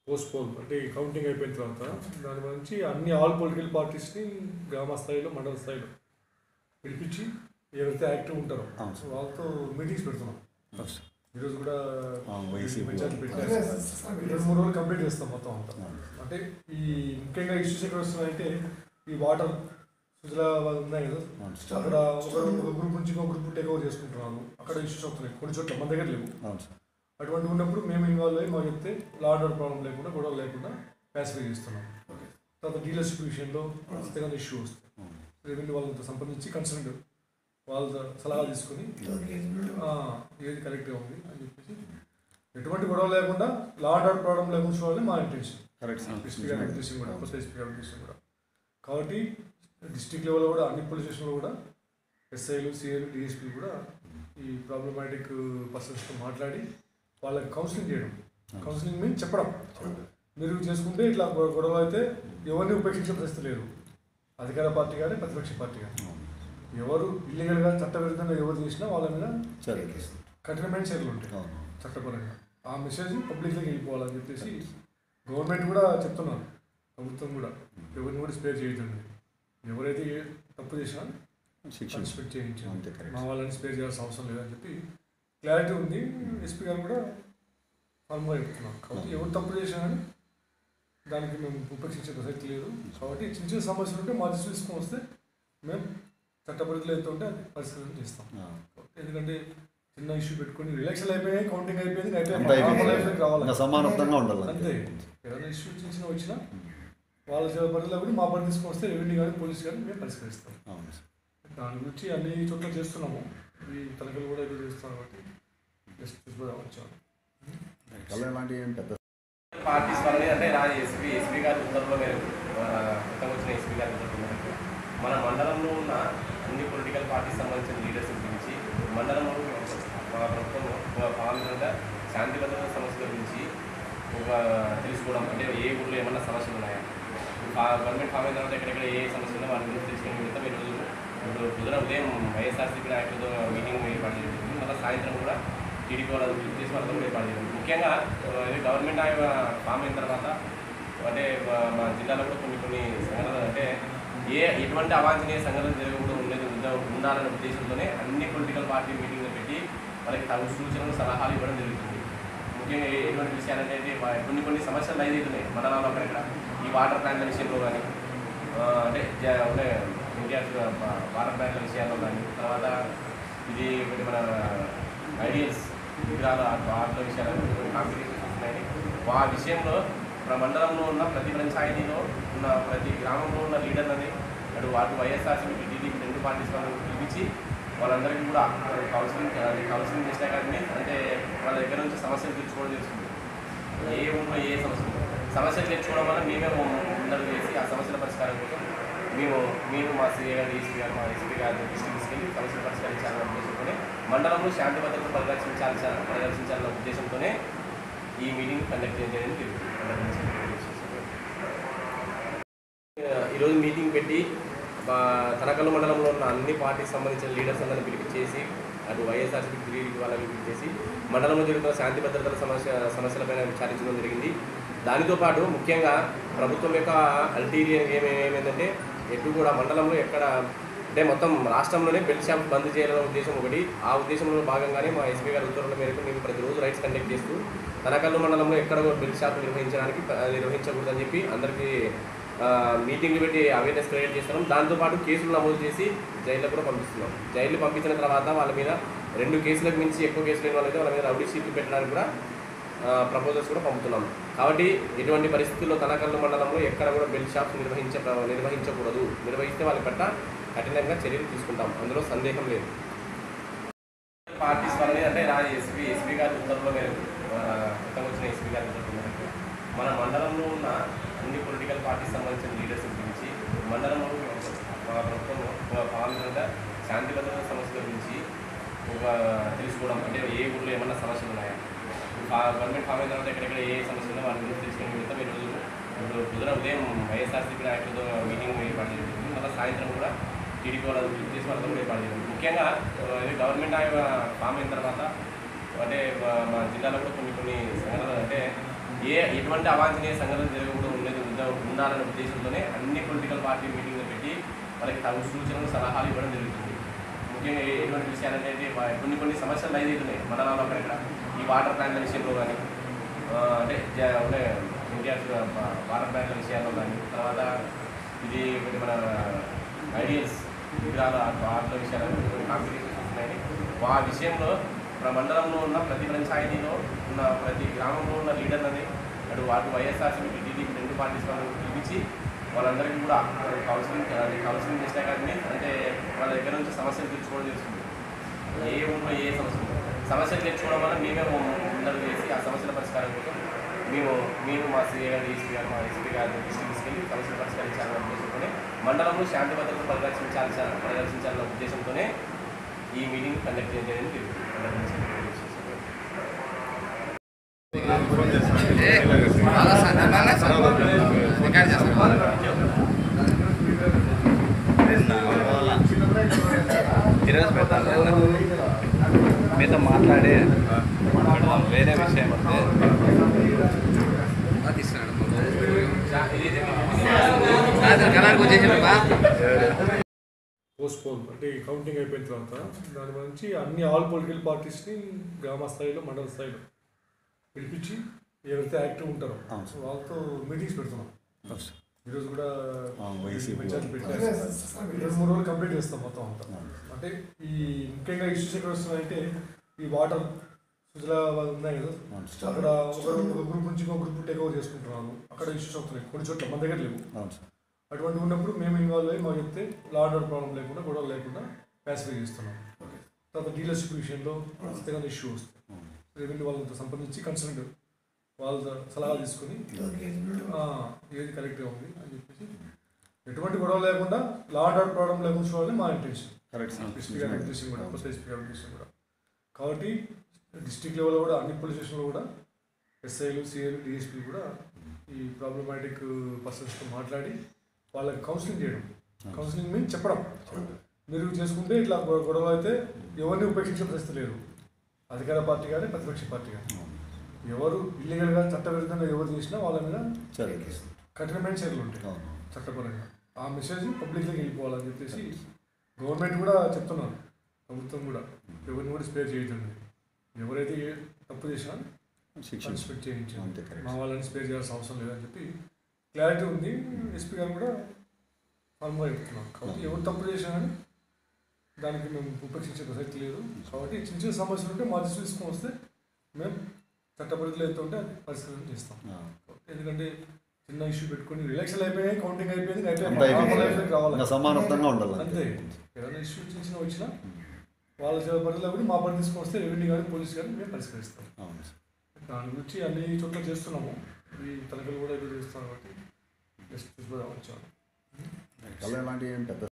Post poll అంటే counting అయిపోయిన తర్వాత దాని గురించి అన్ని ఆల్ పొలిటికల్ పార్టీస్ని గ్రామ స్థాయిలో మండల స్థాయిలో పిలిపించి ఎవరైతే యాక్టివ్ ఉంటారో అవును సో వాళ్ళతో మీటింగ్స్ పెడుతున్నాం ఈరోజు కూడా వైసీపీ పంచాయతీ పెట్టారు రెండు మూడు రోజులు కంప్లీట్ చేస్తాం మొత్తం అంతా అంటే ఈ ముఖ్యంగా ఇష్యూస్ ఎక్కడ వస్తున్నాయంటే ఈ వాటర్ సుజలా వాళ్ళు ఉన్నాయి కదా అక్కడ ఒక ఒక గ్రూప్ నుంచి ఇంకో గ్రూప్ టేక్ ఓవర్ చేసుకుంటున్నాను అక్కడ ఇష్యూస్ వస్తున్నాయి కొన్ని చోట్ల మన దగ్గర లేవు అవును సార్ అటువంటి ఉన్నప్పుడు మేము ఇన్వాల్వ్ అయ్యి మాకు చెప్తే లా ఆర్డర్ ప్రాబ్లం లేకుండా గొడవ లేకుండా ప్యాసిఫై చేస్తున్నాం తర్వాత డీలర్షిప్ విషయంలో ఖచ్చితంగా ఇష్యూ వస్తుంది రెవెన్యూ వాళ్ళతో సంప్రదించి కన్సర్న్ వాళ్ళ సలహా తీసుకుని ఆ, ఏది కరెక్ట్గా ఉంది అని చెప్పేసి ఎటువంటి గొడవ లేకుండా లా ఆర్డర్ ప్రాబ్లం లేకుండా చూడాలని మా ఇంటెన్షన్ కరెక్ట్ ఎస్పీ గారి ఉద్దేశం కూడా కొత్త ఎస్పీ గారి ఉద్దేశం కూడా కాబట్టి డిస్టిక్ లెవెల్లో కూడా అన్ని పోలీస్ స్టేషన్లో కూడా ఎస్ఐలు సిఐలు డిఎస్పీ కూడా ఈ ప్రాబ్లమాటిక్ పర్సన్స్తో మాట్లాడి వాళ్ళకి కౌన్సిలింగ్ చేయడం కౌన్సిలింగ్ మీన్స్ చెప్పడం మీరు చేసుకుంటే ఇట్లా గొ- గొడవ అయితే ఎవరిని ఉపేక్షించే పరిస్థితి లేదు అధికార పార్టీ కానీ ప్రతిపక్ష పార్టీ కానీ ఎవరు ఇల్లీగల్గా చట్టవిరుద్ధంగా ఎవరు చేసినా వాళ్ళ మీద సరే కఠినమైన చర్యలు ఉంటాయి అవును చట్టపరంగా ఆ మెసేజ్ పబ్లిక్లోకి వెళ్ళిపోవాలని చెప్పేసి గవర్నమెంట్ కూడా చెప్తున్నారు ప్రభుత్వం కూడా ఎవరిని కూడా స్పేర్ చేయొద్దండి ఎవరైతే ఏ తప్పు చేసినా శిక్షణ పనిష్మెంట్ అంతే చేయించాలి correct. మా వాళ్ళని స్పేర్ చేయాల్సిన అవసరం లేదని చెప్పి క్లారిటీ ఉంది ఎస్పీ గారు కూడా ఫార్మ్గా చెప్తున్నాం కాబట్టి ఎవరు తప్పు చేసినా కానీ దానికి మేము ఉపేక్షించే ప్రసక్తి లేదు కాబట్టి చిన్న చిన్న సమస్యలు ఉంటే మా దృష్టి తీసుకొని వస్తే మేము చట్ట పరిధిలో ఎంత ఉంటే అది పరిష్కారం చేస్తాం ఎందుకంటే చిన్న ఇష్యూ పెట్టుకొని ఎలక్షన్ అయిపోయాయి కౌంటింగ్ అయిపోయింది అంతా అయిపోయింది అయిపోయింది. నార్మల్ లైఫ్లోకి రావాలి ఇంకా సమానత్వంగా ఉండాలి అంతే ఏదైనా ఇష్యూ చిన్న చిన్న వచ్చినా వాళ్ళ చేత పరిధిలో కూడా మా పరిధి తీసుకొని వస్తే రెవెన్యూ కానీ పోలీస్ కానీ మేము పరిష్కరిస్తాం అవును సార్ దాని గురించి అన్ని చోట్ల చేస్తున్నాము ఈ తలకలు కూడా ఇది చేస్తాం కాబట్టి జస్ట్ చూసుకోవడం వచ్చాము కళ్యాణ్ లాంటి ఏం పెద్ద పార్టీస్ వల్లనే అంటే నా ఎస్పీ ఎస్పీ గారి ఉత్తర్వుల మేరకు కొత్తగా వచ్చిన ఎస్పీ గారి ఉత్తర్వుల మేరకు మన మండలంలో ఉన్న అన్ని పొలిటికల్ పార్టీస్ సంబంధించిన లీడర్స్ గురించి మండలంలో మా ప్రభుత్వం ఒక పాలనగా శాంతి భద్రత సమస్యల గురించి ఒక తెలుసుకోవడం అంటే ఏ ఊళ్ళో ఏమన్నా సమస్యలు ఉన్నాయా గవర్నమెంట్ ఫామ్ అయిన తర్వాత ఎక్కడెక్కడ ఏ సమస్యలు ఉన్నాయో వాటి గురించి తెలుసుకునే నిమిత్తం ఈరోజు ఇప్పుడు కుదిర ఉదయం వైఎస్ఆర్సీపీ నాయకులతో మీటింగ్ ఏర్పాటు చేసింది మళ్ళీ సాయంత్రం కూడా టీడీపీ వాళ్ళ చేసి వాళ్ళతో ఏర్పాటు చేసింది ముఖ్యంగా ఆ, ఇది గవర్నమెంట్ ఆయన ఫామ్ అయిన తర్వాత అంటే మా- మా జిల్లాలో కూడా కొన్ని కొన్ని సంఘటనలు అంటే ఏ ఎటువంటి అవాంఛనీయ సంఘటనలు జరగకుండా ఉండేది ఉండ- ఉండాలనే ఉద్దేశంతోనే అన్ని పొలిటికల్ పార్టీ మీటింగ్లు పెట్టి వాళ్ళకి తగు సూచనలు సలహాలు ఇవ్వడం జరుగుతుంది ముఖ్యంగా ఏ- ఎటువంటి విషయాలంటే అంటే వా- కొన్ని కొన్ని సమస్యలు లైదవుతున్నాయి మండలాల్లో అక్కడక్కడ ఈ వాటర్ ప్లాంట్ల విషయంలో కానీ అంటే జ- అంటే ఎన్టీఆర్ వాటర్ ప్లాంట్ల విషయాల్లో కానీ తర్వాత ఇది ఒకటి మన ఐడియల్స్ విగ్రహాల వాటిల విషయాలు కొన్ని కాంపిటీషన్స్ వస్తున్నాయి ఆ విషయంలో మన మండలంలో ఉన్న ప్రతి పంచాయతీలో ఉన్న ప్రతి గ్రామంలో ఉన్న లీడర్లని అటు వాటి వైఎస్ఆర్సీపీ టీడీపీ రెండు పార్టీస్ వాళ్ళని పిలిపించి వాళ్ళందరికీ కూడా కౌన్సిలింగ్ అది కౌన్సిలింగ్ చేసినా కానీ అంటే వాళ్ళ దగ్గర నుంచి సమస్యలు తీర్చుకోవడం తెలుస్తుంది ఏ ఊళ్ళో ఏ సమస్య ఉందో. సమస్యలు తెచ్చుకోవడం వల్ల మేమే ముందడు వేసి ఆ సమస్యల పరిష్కారం కోసం మేము మేము మా సీఏ గారు ఈసీ గారు మా ఎస్పీ గారు దృష్టికి తీసుకెళ్ళి సమస్యలు పరిష్కరించాలనే ఉద్దేశంతోనే మండలంలో శాంతి భద్రత పరిరక్షించాలి పరిరక్షించాలనే ఉద్దేశంతోనే ఈ మీటింగ్ కండక్ట్ చేయడం ఈరోజు మీటింగ్ పెట్టి మా తనకల్లు మండలంలో ఉన్న అన్ని పార్టీకి సంబంధించిన లీడర్స్ అందరిని పిలిపించేసి అటు వైఎస్ఆర్సీపీ టీడీపీ వాళ్ళని పిలిపించేసి మండలంలో జరుగుతున్న శాంతి భద్రతల సమస్య సమస్యలపైన విచారించడం జరిగింది దానితో పాటు ముఖ్యంగా ప్రభుత్వం యొక్క అల్టీరియర్ ఏమేమేంటంటే ఎటు కూడా మండలంలో ఎక్కడ అంటే మొత్తం రాష్ట్రంలోనే బెల్ట్ షాప్ బంద్ చేయాలనే ఉద్దేశం ఒకటి ఆ ఉద్దేశంలో భాగంగానే మా ఎస్పీ గారి ఉత్తర్వుల మేరకు మేము ప్రతిరోజు రైడ్స్ కండక్ట్ చేస్తూ తనకల్లు మండలంలో ఎక్కడ కూడా బెల్ట్ షాప్ నిర్వహించడానికి ఆ, నిర్వహించకూడదని చెప్పి అందరికీ ఆ, మీటింగ్లు పెట్టి అవేర్నెస్ క్రియేట్ చేస్తున్నాం దాంతోపాటు కేసులు నమోదు చేసి జైల్లో కూడా పంపిస్తున్నాం జైలు పంపించిన తర్వాత వాళ్ళ మీద రెండు కేసులకు మించి ఎక్కువ కేసులు లేని వాళ్ళైతే వాళ్ళ మీద రౌడీ షీట్లు పెట్టడానికి కూడా ప్రపోజల్స్ కూడా పంపుతున్నాం కాబట్టి ఎటువంటి పరిస్థితుల్లో తనకల్లు మండలంలో ఎక్కడ కూడా బెల్ట్ షాప్స్ నిర్వహించ నిర్వహించకూడదు నిర్వహిస్తే వాళ్ళ పట్ల కఠినంగా చర్యలు తీసుకుంటాం అందులో సందేహం లేదు పార్టీస్ వల్లనే అంటే నా ఎస్పీ ఎస్పీ గారి ఉత్తర్వుల మేరకు ఆ, కొత్తగా వచ్చిన ఎస్పీ గారి ఉత్తర్వుల మేరకు మన మండలంలో ఉన్న అన్ని పొలిటికల్ పార్టీస్ సంబంధించిన లీడర్స్ గురించి మండలంలో మా ప్రభుత్వం ఒక పాలనగా శాంతి భద్రత సమస్యల గురించి ఒక తెలుసుకోవడం అంటే ఏ ఊళ్ళో ఏమన్నా సమస్యలు ఉన్నాయా గవర్నమెంట్ ఫామ్ అయిన తర్వాత ఎక్కడెక్కడ ఏ సమస్యలు ఉన్నాయో వాటి గురించి తెలుసుకునే నిమిత్తం ఈరోజు ఇప్పుడు కుదిర ఉదయం వైఎస్ఆర్సీపీ నాయకులతో మీటింగ్ ఏర్పాటు చేసింది మళ్ళీ సాయంత్రం కూడా టీడీపీ వాళ్ళ చేసి వాళ్ళతో ఏర్పాటు చేసింది ముఖ్యంగా ఆ, ఇది గవర్నమెంట్ ఆయన ఫామ్ అయిన తర్వాత అంటే మా- మా జిల్లాలో కూడా కొన్ని కొన్ని సంఘటనలు అంటే ఏ ఎటువంటి అవాంఛనీయ సంఘటన జరగకుండా ఉండేది ఉందా- ఉండాలనే ఉద్దేశంతోనే అన్ని పొలిటికల్ పార్టీ మీటింగ్లు పెట్టి వాళ్ళకి తగు సూచనలు సలహాలు ఇవ్వడం జరుగుతుంది ముఖ్యంగా ఏ- ఎటువంటి విషయాలంటే అంటే వా- కొన్ని కొన్ని సమస్యలు లైతున్నాయి మండలంలో అక్కడక్కడ ఈ వాటర్ ప్లాంట్ల విషయంలో కానీ అంటే జ- ఉండే ఇండియా వాటర్ ప్లాంట్ల విషయాల్లో కానీ తర్వాత ఇది ఒకటి మన ఐడియల్స్ విగ్రహాల వాటిల విషయాలు కాంపిటీషన్స్ వస్తున్నాయి ఆ విషయంలో మన మండలంలో ఉన్న ప్రతి పంచాయతీలో ఉన్న ప్రతి గ్రామంలో ఉన్న లీడర్లని అటు వాటి వైఎస్ఆర్సీపీ టీడీపీ రెండు పార్టీస్ వాళ్ళని పిలిపించి వాళ్ళందరికీ కూడా కౌన్సిలింగ్ అది కౌన్సిలింగ్ చేసినా కానీ అంటే వాళ్ళ దగ్గర నుంచి సమస్యలు తెచ్చుకోవడం తెలుస్తుంది ఏ ఊళ్ళో ఏ సమస్య ఉందో. సమస్యలు తెచ్చుకోవడం వల్ల మేమే ముందరు వేసి ఆ సమస్యల పరిష్కారం కోసం మేము మేము మా సీఏ గారు ఈసీ గారు మా ఎస్పీ గారి దృష్టికి తీసుకెళ్ళి సమస్యలు పరిష్కరించాలనే ఉద్దేశంతోనే మండలంలో శాంతి భద్రతలు పరిరక్షించాలి పరిరక్షించాలనే ఉద్దేశంతోనే ఈ మీటింగ్ కండక్ట్ చేయడం జరిగింది అందరి నుంచి ఈరోజు పెడతాను మీతో మాట్లాడి పెడదాం వేరే విషయం అంటే పోస్ట్పోన్ అంటే ఈ కౌంటింగ్ అయిపోయిన తర్వాత దాని గురించి అన్ని ఆల్ పొలిటికల్ పార్టీస్ని గ్రామ స్థాయిలో మండల స్థాయిలో పిలిపించి ఎవరైతే యాక్టివ్ ఉంటారో అవును. సో వాళ్ళతో మీటింగ్స్ పెడుతున్నాం ఈరోజు కూడా ఆ, వైసీపీ పంచాయతీ పెట్టారు రెండు మూడు రోజులు కంప్లీట్ చేస్తాం మొత్తం అంతా అంటే ఈ ముఖ్యంగా ఇష్యూస్ ఎక్కడ వస్తున్నాయంటే ఈ వాటర్ సుజలా వాళ్ళు ఉన్నాయి కదా అక్కడ ఒకరు ఒక గ్రూప్ నుంచి ఇంకో గ్రూప్ టేక్ ఓవర్ చేసుకుంటున్నాను అక్కడ ఇష్యూస్ అవుతున్నాయి కొన్ని చోట్ల మన దగ్గర లేవు అవును సార్ అటువంటి ఉన్నప్పుడు మేము ఇన్వాల్వ్ అయ్యి మాకు చెప్తే లా ఆర్డర్ ప్రాబ్లం లేకుండా గొడవలు లేకుండా ప్యాసిఫై చేస్తున్నాం తర్వాత డీలర్షిప్ విషయంలో ఖచ్చితంగా ఇష్యూ వస్తుంది రెవెన్యూ వాళ్ళతో సంప్రదించి కన్సల్ట్ వాళ్ళ సలహా తీసుకొని ఆ, ఏది కరెక్ట్గా ఉంది అని చెప్పేసి ఎటువంటి గొడవ లేకుండా లా ఆర్డర్ ప్రాబ్లం లేకుండా చూడాలని మా ఇంటెన్షన్ కరెక్ట్ సార్ ఎస్పీ గారి ఉద్దేశం కూడా కొత్త ఎస్పీ గారి ఉద్దేశం కూడా కాబట్టి డిస్ట్రిక్ట్ లెవెల్లో కూడా అన్ని పోలీస్ స్టేషన్లో కూడా ఎస్ఐలు సిఐలు డిఎస్పీ కూడా ఈ ప్రాబ్లమాటిక్ పర్సన్స్తో మాట్లాడి వాళ్ళకి కౌన్సిలింగ్ చేయడం కౌన్సిలింగ్ మీన్స్ చెప్పడం మీరు చేసుకుంటే ఇట్లా గొ- గొడవ అయితే ఎవరిని ఉపేక్షించే పరిస్థితి లేదు అధికార పార్టీ కానీ ప్రతిపక్ష పార్టీ కానీ ఎవరు ఇల్లీగల్గా చట్టవిరుద్ధంగా ఎవరు చేసినా వాళ్ళ మీద సరే కఠినమైన చర్యలు ఉంటాయి అవును చట్టపరంగా ఆ మెసేజ్ పబ్లిక్లోకి వెళ్ళిపోవాలని చెప్పేసి గవర్నమెంట్ కూడా చెప్తున్నారు ప్రభుత్వం కూడా ఎవరిని కూడా స్పేర్ చేయొద్దండి ఎవరైతే ఏ తప్పు చేసినా శిక్ష పనిష్మెంట్ చేయించారు అంతే correct. మా వాళ్ళని స్పేర్ చేయాల్సిన అవసరం లేదని చెప్పి క్లారిటీ ఉంది ఎస్పీ గారు కూడా ఫార్మ్గా చెప్తున్నారు కాబట్టి ఎవరు తప్పు చేసినా కానీ దానికి మేము ఉపేక్షించే ప్రసక్తి లేదు కాబట్టి చిన్న చిన్న సమస్యలు ఉంటే మా దృష్టి తీసుకొని వస్తే మేము చట్టపరిధిలో ఎంత ఉంటే అది పరిష్కారం చేస్తాం ఆ, ఎందుకంటే చిన్న ఇష్యూ పెట్టుకొని ఎలక్షన్ అయిపోయాయి కౌంటింగ్ అయిపోయింది అంతా అయిపోయింది అయిపోయింది. నార్మల్ లైఫ్లోకి రావాలి ఇంకా సమానత్వంగా ఉండాలి అంతే ఏదైనా ఇష్యూ చిన్న చిన్న వచ్చినా వాళ్ళ పరిధిలో కూడా మా పరిధి తీసుకొని వస్తే రెవెన్యూ కానీ పోలీస్ కానీ మేము పరిష్కరిస్తాం అవును సార్ దాని గురించి అన్ని చోట్ల చేస్తున్నాము ఈ తరగతులు కూడా ఇది చేస్తాం కాబట్టి జస్ట్ చూసుకుందాం వచ్చాము కళ్ళు ఎలాంటివి ఏం పెద్ద